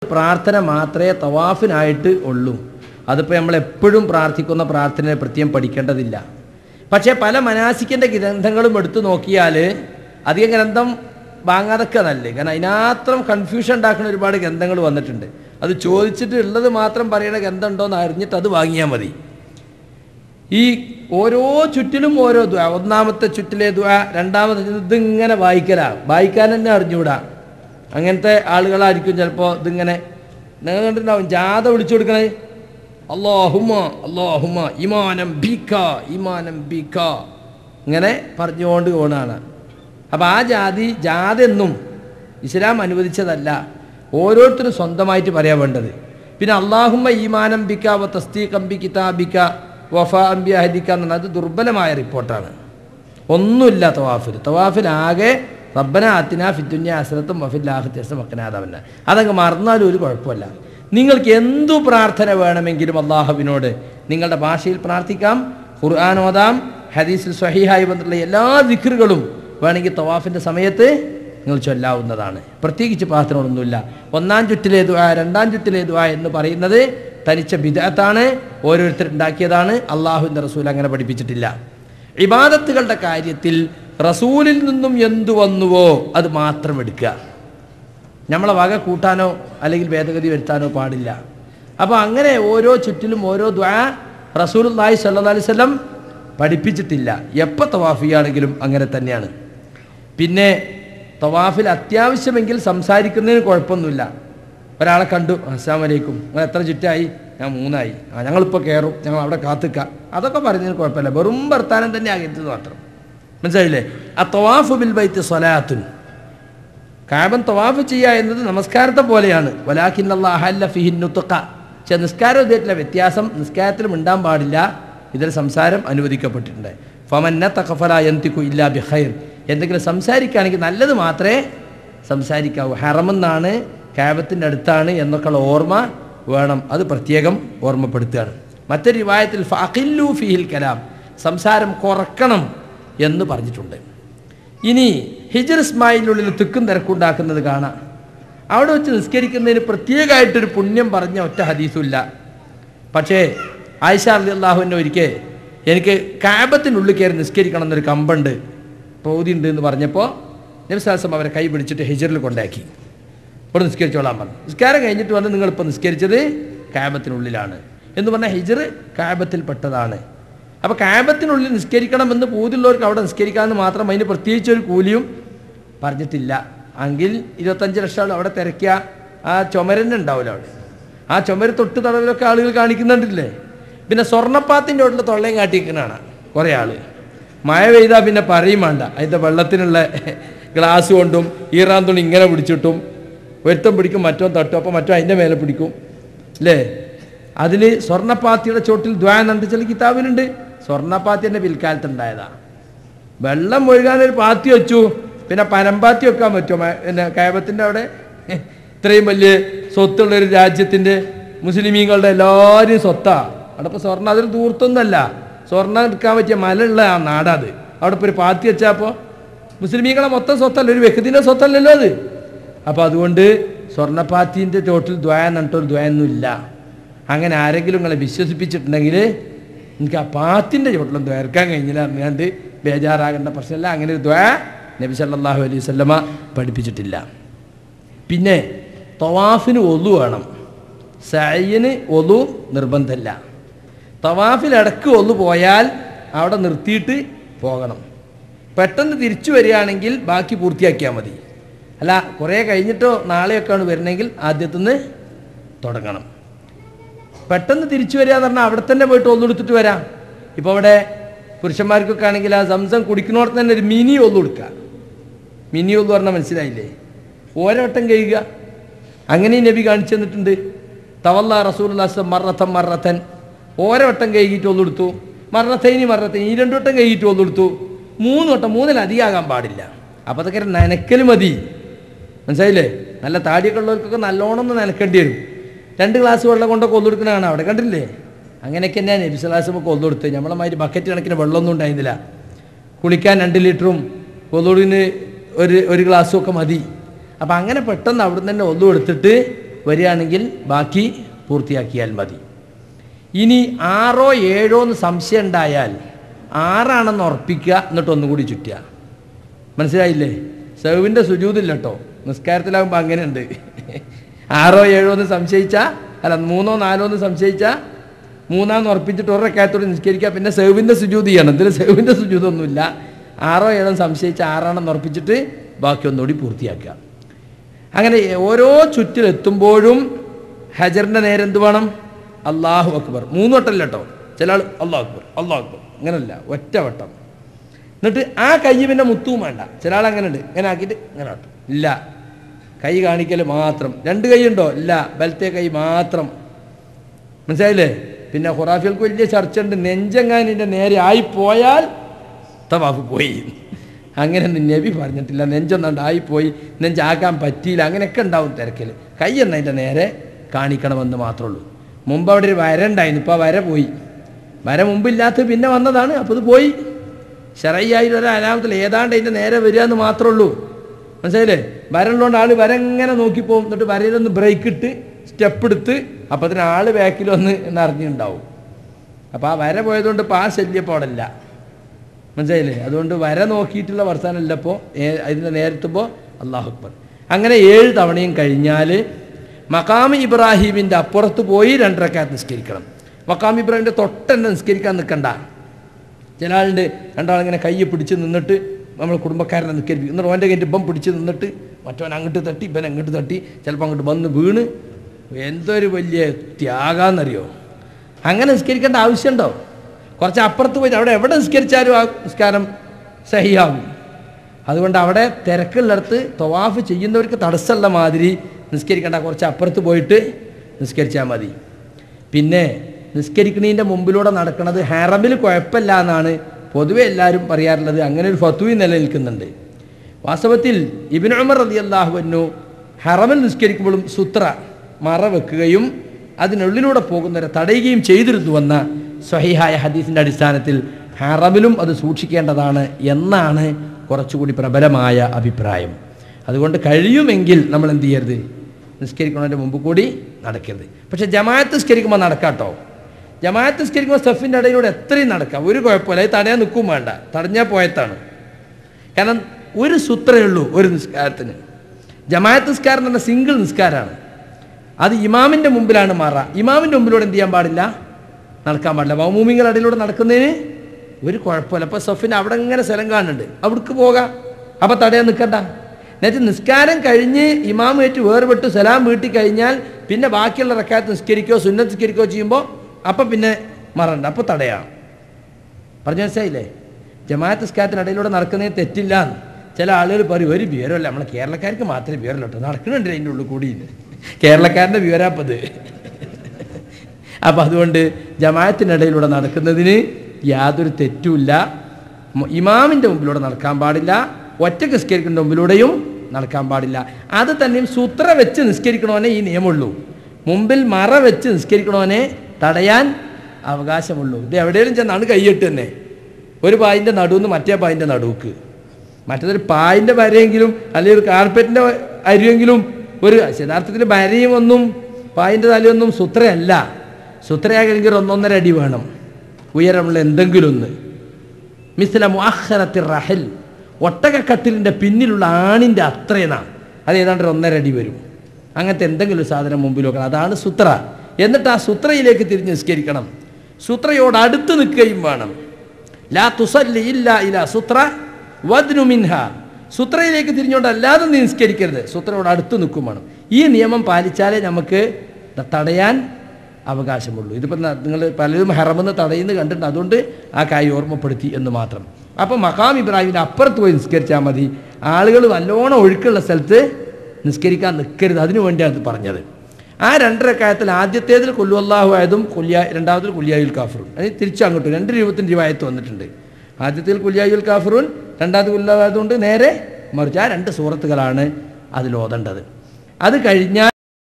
പ്രാർത്ഥന മാത്രമേ തവാഫിനായിട്ട് ഉള്ളൂ അതിപ്പോൾ നമ്മൾ എപ്പോഴും പ്രാർത്ഥിക്കുന്ന പ്രാർത്ഥനയെ പ്രത്യേകം പഠിക്കേണ്ടതില്ല പക്ഷേ പല മനാസിക്കിൻ്റെ ഗ്രന്ഥങ്ങളും എടുത്തു നോക്കിയാൽ അധികം ഗ്രന്ഥം വാങ്ങാതൊക്കെ നല്ലേ കാരണം അതിനാത്രം കൺഫ്യൂഷൻ ഉണ്ടാക്കുന്ന ഒരുപാട് ഗ്രന്ഥങ്ങൾ വന്നിട്ടുണ്ട് അത് ചോദിച്ചിട്ട് ഉള്ളത് മാത്രം പറയുന്ന ഗ്രന്ഥം ഉണ്ടോ എന്ന് അറിഞ്ഞിട്ട് അത് വാങ്ങിയാൽ മതി ഈ ഓരോ ചുറ്റിലും ഓരോ ദ്വാ ഒന്നാമത്തെ ചുറ്റിലെ ദ്വാ രണ്ടാമത്തെ ഇതിങ്ങനെ വായിക്കലാ വായിക്കാൻ തന്നെ അറിഞ്ഞുകൂടാ അങ്ങനത്തെ ആളുകളായിരിക്കും ചിലപ്പോൾ ഇതിങ്ങനെ നിങ്ങൾ കണ്ടിട്ടുണ്ടാവും ജാഥ വിളിച്ചു കൊടുക്കണേ അള്ളാഹുമ അള്ളാഹുമ ഇമാനം ബീക്ക ഇമാനം ബീക്ക ഇങ്ങനെ പറഞ്ഞുകൊണ്ട് പോണാണ് അപ്പോൾ ആ ജാതി ജാഥ എന്നും ഇസ്ലാം അനുവദിച്ചതല്ല ഓരോരുത്തരും സ്വന്തമായിട്ട് പറയാൻ വേണ്ടത് പിന്നെ അള്ളാഹുമ്മ ഈമാനം ബിക്ക വ തസ്തീഖം ബി കിതാബിക്ക വഫ അംബി അഹദിക്ക എന്ന് പറഞ്ഞാൽ അത് ദുർബലമായ റിപ്പോർട്ടാണ് ഒന്നുമില്ല തവാഫിൽ തവാഫിൽ ആകെ റബ്ബന ആത്തിന ഫിത്തുന്യ അസരത്തും വഫിൽ ആഹത്യസം വക്കനാദവന അതങ്ങ് മറന്നാലും ഒരു കുഴപ്പമില്ല നിങ്ങൾക്ക് എന്തു പ്രാർത്ഥന വേണമെങ്കിലും അള്ളാഹുവിനോട് നിങ്ങളുടെ ഭാഷയിൽ പ്രാർത്ഥിക്കാം ഖുർആൻ ഓതാം ഹദീസിൽ സ്വഹീഹായി വന്നിട്ടുള്ള എല്ലാ ദിക്റുകളും വേണമെങ്കിൽ തവാഫിൻ്റെ സമയത്ത് നിങ്ങൾ ചൊല്ലാവുന്നതാണ് പ്രത്യേകിച്ച് പ്രാർത്ഥനകളൊന്നുമില്ല ഒന്നാം ചുറ്റിലെ ദുആ രണ്ടാം ചുറ്റിലെ ദുആ എന്ന് പറയുന്നത് തനിച്ച ബിദഅത്താണ് ഓരോരുത്തർ ഉണ്ടാക്കിയതാണ് അള്ളാഹുവിൻ്റെ റസൂൽ അങ്ങനെ പഠിപ്പിച്ചിട്ടില്ല ഇബാദത്തുകളുടെ കാര്യത്തിൽ റസൂലിൽ നിന്നും എന്തു വന്നുവോ അത് മാത്രം എടുക്കുക നമ്മളെ വക കൂട്ടാനോ അല്ലെങ്കിൽ ഭേദഗതി വരുത്താനോ പാടില്ല അപ്പോൾ അങ്ങനെ ഓരോ ചുറ്റിലും ഓരോ ദ്വാ റസൂലുള്ളാഹി സ്വല്ലല്ലാഹി അലൈഹി വസല്ലം പഠിപ്പിച്ചിട്ടില്ല എപ്പോൾ തവാഫ് ചെയ്യുകയാണെങ്കിലും അങ്ങനെ തന്നെയാണ് പിന്നെ തവാഫിൽ അത്യാവശ്യമെങ്കിൽ സംസാരിക്കുന്നതിന് കുഴപ്പമൊന്നുമില്ല ഒരാളെ കണ്ടു അസ്സാം വലൈക്കും നിങ്ങൾ എത്ര ചുറ്റായി ഞാൻ മൂന്നായി ആ ഞങ്ങളിപ്പോൾ കയറും ഞങ്ങൾ അവിടെ കാത്തുക്കുക അതൊക്കെ പറയുന്നതിന് കുഴപ്പമില്ല വെറും വർത്താനം തന്നെ ആകരുത് മാത്രം മനസ്സിലായില്ലേ ആ തവാഫ് ബിൽ ബൈത്ത് സ്വലാത്തുൻ കാബൻ തവാഫ് ചെയ്യുക എന്നത് നമസ്കാരത്തെ പോലെയാണ് വലാഖിൻ അള്ളാഹല്ല ഫിഹിന്നുത്തുക്ക പക്ഷെ നിസ്കാരം ഇതായിട്ടുള്ള വ്യത്യാസം നിസ്കാരത്തിലും ഉണ്ടാൻ പാടില്ല ഇതിൽ സംസാരം അനുവദിക്കപ്പെട്ടിട്ടുണ്ട് ഫമന്ന തഖഫല യന്തിക്കു ഇല്ലാ ബിഖൈർ എന്തെങ്കിലും സംസാരിക്കുകയാണെങ്കിൽ നല്ലത് മാത്രമേ സംസാരിക്കാവൂ ഹറമെന്നാണ് കാബത്തിൻ്റെ അടുത്താണ് എന്നൊക്കെയുള്ള ഓർമ്മ വേണം അത് പ്രത്യേകം ഓർമ്മപ്പെടുത്തുകയാണ് മറ്റൊരു വിവാഹത്തിൽ ഫഖില്ലു ഫിഹിൽ കലാം സംസാരം കുറക്കണം എന്ന് പറഞ്ഞിട്ടുണ്ട് ഇനി ഹിജർ ഇസ്മായിലിനുള്ളിൽ തിക്കും തിരക്കുണ്ടാക്കുന്നത് കാണാം അവിടെ വെച്ച് നിസ്കരിക്കുന്നതിന് പ്രത്യേകമായിട്ടൊരു പുണ്യം പറഞ്ഞ ഒറ്റ ഹദീസുമില്ല പക്ഷേ ആയിഷ അലി അള്ളാഹുവിൻ്റെ ഒരിക്കൽ എനിക്ക് കാബത്തിനുള്ളിൽ കയറി നിസ്കരിക്കണം എന്നൊരു കമ്പുണ്ട് പൗതി ഉണ്ട് എന്ന് പറഞ്ഞപ്പോൾ നബിസാസം അവരെ കൈ പിടിച്ചിട്ട് ഹിജറിൽ കൊണ്ടാക്കി ഇവിടെ നിസ്കരിച്ചോളാൻ പറഞ്ഞു നിസ്കാരം കഴിഞ്ഞിട്ട് വന്ന് നിങ്ങളിപ്പോൾ നിസ്കരിച്ചത് കാബത്തിനുള്ളിലാണ് എന്ന് പറഞ്ഞാൽ ഹിജർ കാബത്തിൽപ്പെട്ടതാണ് അപ്പോൾ കാബത്തിനുള്ളിൽ നിസ്കരിക്കണമെന്ന് പൂതിയുള്ളവർക്ക് അവിടെ നിസ്കരിക്കാമെന്ന് മാത്രം അതിന് പ്രത്യേകിച്ച് ഒരു കൂലിയും പറഞ്ഞിട്ടില്ല എങ്കിൽ ഇരുപത്തഞ്ച് ലക്ഷം ആൾ അവിടെ തിരക്കിയ ആ ചുമരന്നെ ഉണ്ടാവില്ല അവിടെ ആ ചുമര് തൊട്ട് തടവിലൊക്കെ ആളുകൾ കാണിക്കുന്നുണ്ടല്ലേ പിന്നെ സ്വർണ്ണപ്പാത്തിൻ്റെ ഉള്ളിൽ തൊള്ളയും കാട്ടിക്കുന്നതാണ് കുറേ ആൾ മഴ പെയ്താൽ പിന്നെ പറയും വേണ്ട അതിൻ്റെ വെള്ളത്തിനുള്ള ഗ്ലാസ് കൊണ്ടും ഈറാൻ തുണി ഇങ്ങനെ പിടിച്ചിട്ടും ഒരുത്തം പിടിക്കും മറ്റോ തട്ടും അപ്പോൾ മറ്റോ അതിൻ്റെ മേലെ പിടിക്കും അല്ലേ അതിൽ സ്വർണ്ണപ്പാത്തിയുടെ ചോട്ടിൽ ദ്വാ എന്നുണ്ട് ചില കിതാബിലുണ്ട് സ്വർണ്ണപ്പാത്തി തന്നെ പിൽക്കാലത്ത് ഉണ്ടായതാ വെള്ളം ഒഴുകാനൊരു പാത്തി വെച്ചു പിന്നെ പനമ്പാത്തി വെക്കാൻ പറ്റുമോ മ- പിന്നെ കയബത്തിൻ്റെ അവിടെ ഇത്രയും വലിയ സ്വത്തുള്ള ഒരു രാജ്യത്തിൻ്റെ മുസ്ലിമീങ്ങളുടെ എല്ലാവരും സ്വത്താ അവിടെ ഇപ്പോൾ സ്വർണ്ണം അതൊരു ദൂർത്തൊന്നുമല്ല സ്വർണ്ണം എടുക്കാൻ പറ്റിയ മലയുള്ള ആ നാടാത് അവിടെ ഇപ്പോൾ ഒരു പാത്തി വെച്ചാപ്പോൾ മുസ്ലിമീങ്ങളെ മൊത്തം സ്വത്തല്ല ഒരു വ്യക്തിൻ്റെ സ്വത്തല്ലല്ലോ അത് അപ്പോൾ അതുകൊണ്ട് സ്വർണ്ണപ്പാത്തിൻ്റെ ചോട്ടിൽ ദ്വയ എന്നിട്ടൊരു ദ്വയൊന്നുമില്ല അങ്ങനെ ആരെങ്കിലും നിങ്ങളെ വിശ്വസിപ്പിച്ചിട്ടുണ്ടെങ്കിൽ എനിക്ക് ആ പാത്തിൻ്റെ ചോട്ടിലും ദ്വയർക്കാൻ കഴിഞ്ഞില്ല അറിഞ്ഞാണ്ട് ബേജാറാകേണ്ട പ്രശ്നമില്ല അങ്ങനെ ഒരു ദ്വയ നബി സല്ലല്ലാഹു അലൈഹി വസല്ലമ പഠിപ്പിച്ചിട്ടില്ല പിന്നെ തവാഫിന് ഒതു വേണം സയ്യന് ഒതു നിർബന്ധമില്ല തവാഫിൽ ഇടക്ക് ഒന്നു പോയാൽ അവിടെ നിർത്തിയിട്ട് പോകണം പെട്ടെന്ന് തിരിച്ചു വരികയാണെങ്കിൽ ബാക്കി പൂർത്തിയാക്കിയാൽ മതി അല്ല കുറേ കഴിഞ്ഞിട്ടോ നാളെയൊക്കെയാണ് വരുന്നതെങ്കിൽ ആദ്യത്തുനിന്ന് തുടങ്ങണം പെട്ടെന്ന് തിരിച്ചു വരിക എന്ന് പറഞ്ഞാൽ അവിടെ തന്നെ പോയിട്ട് ഒന്നെടുത്തിട്ട് വരാം ഇപ്പോൾ അവിടെ പുരുഷന്മാർക്കൊക്കെ ആണെങ്കിൽ ആ സംസം കുടിക്കുന്നിടത്ത് തന്നെ ഒരു മിനി ഒന്നു കൊടുക്കുക മിനി ഒന്നു പറഞ്ഞാൽ മനസ്സിലായില്ലേ ഓരോട്ടം കഴിയുക അങ്ങനെ നബി കാണിച്ചു തന്നിട്ടുണ്ട് തവല്ല റസൂൽ മറത്തൻ മറത്തൻ ഓരോ വട്ടം കഴുകിയിട്ട് ഒന്നെടുത്തു മറത്തൈനി മറത്തൈനി ഈ രണ്ടു വട്ടം കഴുകിയിട്ട് ഒന്നെടുത്തു മൂന്ന് വട്ടം മൂന്നിലധികമാകാൻ പാടില്ല അപ്പോൾ അതൊക്കെ ഒരു നനക്കൽ മതി മനസ്സിലായില്ലേ നല്ല താടിയൊക്കെ ഉള്ളവർക്കൊക്കെ നല്ലോണം ഒന്ന് നനക്കേണ്ടി വരും രണ്ട് ഗ്ലാസ് വെള്ളം കൊണ്ടൊക്കെ ഒന്നെടുക്കണതാണ് അവിടെ കണ്ടില്ലേ അങ്ങനെയൊക്കെ തന്നെയാണ് നബിസ്ലാസമൊക്കെ ഒന്നെടുത്ത് നമ്മളെ മാതിരി ബക്കറ്റ് കണക്കിന് വെള്ളമൊന്നും ഉണ്ടായിരുന്നില്ല കുളിക്കാൻ രണ്ട് ലിറ്ററും ഒന്നുകൂടിന് ഒരു ഒരു ഗ്ലാസ്സും ഒക്കെ മതി അപ്പം അങ്ങനെ പെട്ടെന്ന് അവിടുന്ന് തന്നെ ഒന്നും എടുത്തിട്ട് വരികയാണെങ്കിൽ ബാക്കി പൂർത്തിയാക്കിയാൽ മതി ഇനി ആറോ ഏഴോ എന്ന് സംശയം ഉണ്ടായാൽ ആറാണെന്ന് ഉറപ്പിക്കുക എന്നിട്ട് ഒന്നും കൂടി ചുറ്റുക മനസ്സിലായില്ലേ സെവിൻ്റെ സുജൂതില്ല കേട്ടോ നിസ്കാരത്തിലാകുമ്പോൾ അങ്ങനെയുണ്ട് ആറോ ഏഴോ എന്ന് സംശയിച്ചാൽ അല്ല മൂന്നോ നാലോ എന്ന് സംശയിച്ചാൽ മൂന്നാന്ന് ഉറപ്പിച്ചിട്ട് ഒരു റക്കായത്തോട് നിസ്കരിക്കുക പിന്നെ സെവിൻ്റെ സുജൂതി ചെയ്യണം ഇതിൽ സെവിൻ്റെ സുജൂതൊന്നുമില്ല ആറോ ഏഴോ സംശയിച്ച് ആറാണെന്ന് ഉറപ്പിച്ചിട്ട് ബാക്കി ഒന്നുകൂടി പൂർത്തിയാക്കുക അങ്ങനെ ഓരോ ചുറ്റിലെത്തുമ്പോഴും ഹജറിൻ്റെ നേരെ എന്ത് വേണം അള്ളാഹു അക്ബർ മൂന്ന് വട്ടമല്ല കേട്ടോ ചില ആൾ അള്ളാഹു അക്ബർ അള്ളാഹു അക്ബർ അങ്ങനല്ല ഒറ്റ വട്ടം എന്നിട്ട് ആ കൈ പിന്നെ മുത്തും വേണ്ട ചില ആൾ അങ്ങനെ ഉണ്ട് ഇങ്ങനെ ആക്കിയിട്ട് ഇങ്ങനെ ആട്ടും ഇല്ല കൈ കാണിക്കൽ മാത്രം രണ്ട് കൈ ഉണ്ടോ ഇല്ല ബലത്തെ കൈ മാത്രം മനസ്സിലായില്ലേ പിന്നെ ഖുറാഫികൾക്ക് വലിയ ചർച്ച ഉണ്ട് നെഞ്ചെങ്ങാനിൻ്റെ നേരെ ആയിപ്പോയാൽ തവാഫ് പോയി അങ്ങനെ നബി പറഞ്ഞിട്ടില്ല നെഞ്ചൊന്നുണ്ട് ആയിപ്പോയി നെഞ്ചാക്കാൻ പറ്റിയില്ല അങ്ങനെയൊക്കെ ഉണ്ടാവും തിരക്കിൽ കൈ എന്നതിൻ്റെ നേരെ കാണിക്കണമെന്ന് മാത്രമേ ഉള്ളൂ മുമ്പ് അവിടെ ഒരു വര ഉണ്ടായിരുന്നു ഇപ്പോൾ ആ വര പോയി വര മുമ്പില്ലാത്ത പിന്നെ വന്നതാണ് അപ്പോൾ ഇത് പോയി ഷറയ്യായി ഒരു അലാമത്തിൽ ഏതാണ്ട് അതിൻ്റെ നേരെ വരിക എന്ന് മാത്രമേ ഉള്ളൂ മനസ്സിലായില്ലേ വരലുകൊണ്ട് ആൾ വര ഇങ്ങനെ നോക്കിപ്പോവും എന്നിട്ട് വരയിലൊന്ന് ബ്രേക്ക് ഇട്ട് സ്റ്റെപ്പ് എടുത്ത് അപ്പത്തിന് ആൾ ബാക്കിൽ വന്ന് എന്നറിഞ്ഞിട്ടുണ്ടാവും അപ്പോൾ ആ വര പോയതുകൊണ്ട് ഇപ്പോൾ ആ ശല്യം ഇപ്പോൾ അവിടെ ഇല്ല മനസ്സിലായില്ലേ അതുകൊണ്ട് വര നോക്കിയിട്ടുള്ള വർത്താനമല്ല ഇപ്പോൾ അതിൻ്റെ നേരത്തുമ്പോൾ അള്ളാഹു അക്ബർ അങ്ങനെ ഏഴ് തവണയും കഴിഞ്ഞാൽ മക്കാമ് ഇബ്രാഹിമിൻ്റെ അപ്പുറത്ത് പോയി രണ്ടരക്കാത്ത് നിസ്കരിക്കണം മക്കാമ് ഇബ്രാഹിമിൻ്റെ തൊട്ടെന്നെ നിസ്കരിക്കാൻ നിൽക്കണ്ട ചില ആളുണ്ട് രണ്ടാളിങ്ങനെ കൈ പിടിച്ച് നിന്നിട്ട് നമ്മൾ കുടുംബക്കാരനെ നിൽക്കരിക്കും എന്നിട്ട് ഓൻ്റെ കയ്യിൽ ഇപ്പം പിടിച്ച് നിന്നിട്ട് മറ്റവൻ അങ്ങോട്ട് തട്ടി ഇവൻ അങ്ങോട്ട് തട്ടി ചിലപ്പോൾ അങ്ങോട്ട് വന്ന് വീണ് എന്തൊരു വലിയ ത്യാഗാന്നറിയോ അങ്ങനെ നിസ്കരിക്കേണ്ട ആവശ്യമുണ്ടോ കുറച്ച് അപ്പുറത്ത് പോയിട്ട് അവിടെ എവിടെ നിസ്കരിച്ചാലും ആ നിസ്കാരം സഹിയാകും അതുകൊണ്ട് അവിടെ തിരക്കുള്ളിടത്ത് തവാഫ് ചെയ്യുന്നവർക്ക് തടസ്സമുള്ള മാതിരി നിസ്കരിക്കേണ്ട കുറച്ച് അപ്പുറത്ത് പോയിട്ട് നിസ്കരിച്ചാൽ മതി പിന്നെ നിസ്കരിക്കണീൻ്റെ മുമ്പിലൂടെ നടക്കുന്നത് ഹറമിൽ കുഴപ്പമില്ല എന്നാണ് പൊതുവെ എല്ലാവരും പറയാറുള്ളത് അങ്ങനെ ഒരു ഫത്വി നിലനിൽക്കുന്നുണ്ട് വാസ്തവത്തിൽ ഇബിൻ ഉമർ റതി അള്ളാഹുവിനു ഹറമിൽ നിസ്കരിക്കുമ്പോഴും സുത്ര മറ വെക്കുകയും അതിനുള്ളിലൂടെ പോകുന്നവരെ തടയുകയും ചെയ്തിരുന്നുവെന്ന സ്വഹിഹായ ഹദീസിൻ്റെ അടിസ്ഥാനത്തിൽ ഹറമിലും അത് സൂക്ഷിക്കേണ്ടതാണ് എന്നാണ് കുറച്ചുകൂടി പ്രബലമായ അഭിപ്രായം അതുകൊണ്ട് കഴിയുമെങ്കിൽ നമ്മൾ എന്ത് ചെയ്യരുത് നിസ്കരിക്കുന്നതിൻ്റെ മുമ്പ് കൂടി നടക്കരുത് പക്ഷേ ജമാഅത്ത് നിസ്കരിക്കുമ്പോൾ നടക്കാട്ടോ ജമാഅത്ത് നിസ്കരിക്കുമ്പോൾ സ്റ്റഫിൻ്റെ ഇടയിലൂടെ എത്രയും നടക്കാം ഒരു കുഴപ്പമില്ല അത് തടയാൻ നിൽക്കും വേണ്ട തടഞ്ഞാൽ പോയത്താണ് കാരണം ഒരു സൂത്രമേ ഉള്ളൂ ഒരു നിസ്കാരത്തിന് ജമാഅത്ത് നിസ്കാരം എന്ന് പറഞ്ഞാൽ സിംഗിൾ നിസ്കാരമാണ് അത് ഇമാമിൻ്റെ മുമ്പിലാണ് മാറ ഇമാമിൻ്റെ മുമ്പിലൂടെ എന്ത് ചെയ്യാൻ പാടില്ല നടക്കാൻ പാടില്ല മൗമൂമിങ്ങളുടെ ഇടയിലൂടെ നടക്കുന്നതിന് ഒരു കുഴപ്പമില്ല അപ്പോൾ സഫിന് അവിടെ ഇങ്ങനെ സ്ഥലം കാണുന്നുണ്ട് അവിടേക്ക് പോകാം അപ്പോൾ തടയാൻ നിൽക്കണ്ട എന്നിട്ട് നിസ്കാരം കഴിഞ്ഞ് ഇമാമേറ്റ് വേർപെട്ട് സലാം വീട്ടി കഴിഞ്ഞാൽ പിന്നെ ബാക്കിയുള്ള റക്കാത്ത് നിസ്കരിക്കുകയോ സുന്നത്ത് നിസ്കരിക്കുകയോ ചെയ്യുമ്പോൾ അപ്പം പിന്നെ മറണ്ട അപ്പോൾ തടയാം പറഞ്ഞു മനസ്സിലായില്ലേ ജമാഅത്ത് നിസ്കാരത്തിനിടയിലൂടെ നടക്കുന്നതിന് തെറ്റില്ല എന്ന്. ചില ആളുകൾ പറയും ഒരു വിവരമല്ല നമ്മളെ കേരളക്കാർക്ക് മാത്രമേ വിവരമുള്ളൂ കേട്ടോ നടക്കുന്നുണ്ട് അതിൻ്റെ ഉള്ളിൽ കൂടി കേരളക്കാരൻ്റെ വിവരാപ്പത് അപ്പം അതുകൊണ്ട് ജമാഅത്തിനിടയിലൂടെ നടക്കുന്നതിന് യാതൊരു തെറ്റുമില്ല മ- ഇമാമിൻ്റെ മുമ്പിലൂടെ നടക്കാൻ പാടില്ല ഒറ്റക്ക് നിസ്കരിക്കുന്ന മുമ്പിലൂടെയും നടക്കാൻ പാടില്ല അത് തന്നെയും സൂത്ര വെച്ച് നിസ്കരിക്കണവനെ ഈ നിയമമുള്ളൂ മുമ്പിൽ മറ വെച്ച് നിസ്കരിക്കണവനെ തടയാൻ അവകാശമുള്ളൂ ഇത് എവിടെയെങ്കിലും ചെന്നാണ് കൈയിട്ട് തന്നെ ഒരു പായിൻ്റെ നടുവെന്ന് മറ്റേ പായിൻ്റെ നടുക്ക് മറ്റേതൊരു പായിൻ്റെ വരയെങ്കിലും അല്ലെങ്കിൽ ഒരു കാർപ്പറ്റിൻ്റെ അരിയെങ്കിലും ഒരു യഥാർത്ഥത്തിൽ വരയും ഒന്നും പായിൻ്റെ തലയൊന്നും സുത്രയല്ല സുത്രയാകണമെങ്കിൽ ഒരു ഒന്നൊന്നര അടി വേണം ഉയരമുള്ള എന്തെങ്കിലും ഒന്ന് മിസ്ല മുഅഖറത്തി റഹൽ ഒട്ടകക്കട്ടിലിൻ്റെ പിന്നിലുള്ള ആണിൻ്റെ അത്രയെന്നാണ് അത് ഏതാണ്ട് ഒരു ഒന്നര അടി വരും അങ്ങനത്തെ എന്തെങ്കിലും ഒരു സാധനം മുമ്പിൽ വെക്കണം അതാണ് സുത്ര എന്നിട്ട് ആ സുത്രയിലേക്ക് തിരിഞ്ഞ് നിസ്കരിക്കണം സുത്രയോട് അടുത്ത് നിൽക്കുകയും വേണം ലാ തുസല്ലി ഇല്ല ഇല സുത്ര വദ്നു മിൻഹ സുത്രയിലേക്ക് തിരിഞ്ഞുകൊണ്ട് അല്ലാതെ നീ നിസ്കരിക്കരുത് സുത്രയോട് അടുത്ത് നിൽക്കും വേണം ഈ നിയമം പാലിച്ചാലേ നമുക്ക് ത- തടയാൻ അവകാശമുള്ളൂ ഇതിപ്പോൾ നിങ്ങൾ പലരും ഹറമെന്ന് തടയുന്ന കണ്ടിട്ടുണ്ട് അതുകൊണ്ട് ആ കാര്യം ഓർമ്മപ്പെടുത്തി എന്ന് മാത്രം അപ്പോൾ മക്കാം ഇബ്രാഹിമിൻ്റെ അപ്പുറത്ത് പോയി നിസ്കരിച്ചാൽ മതി ആളുകൾ നല്ലോണം ഒഴുക്കുള്ള സ്ഥലത്ത് നിസ്കരിക്കാൻ നിൽക്കരുത് അതിനു വേണ്ടിയാണ് അത് പറഞ്ഞത് ആ രണ്ടര കാലത്തിൽ ആദ്യത്തേതിൽ കൊല്ലുവല്ലാഹു ആയതും കൊല്ലിയ രണ്ടാമത്തിൽ കുല്യായുൽ കാഫറും അത് തിരിച്ചങ്ങോട്ട് രണ്ട് രൂപത്തിൻ്റെ രൂപയത്ത് വന്നിട്ടുണ്ട് ആദ്യത്തിൽ കുല്യായുൽ കാഫറുൻ രണ്ടാമത് കുല്ലായതുകൊണ്ട് നേരെ മറിച്ച് ആ രണ്ട് സൂറത്തുകളാണ് അതിൽ ഓതേണ്ടത് അത് കഴിഞ്ഞാൽ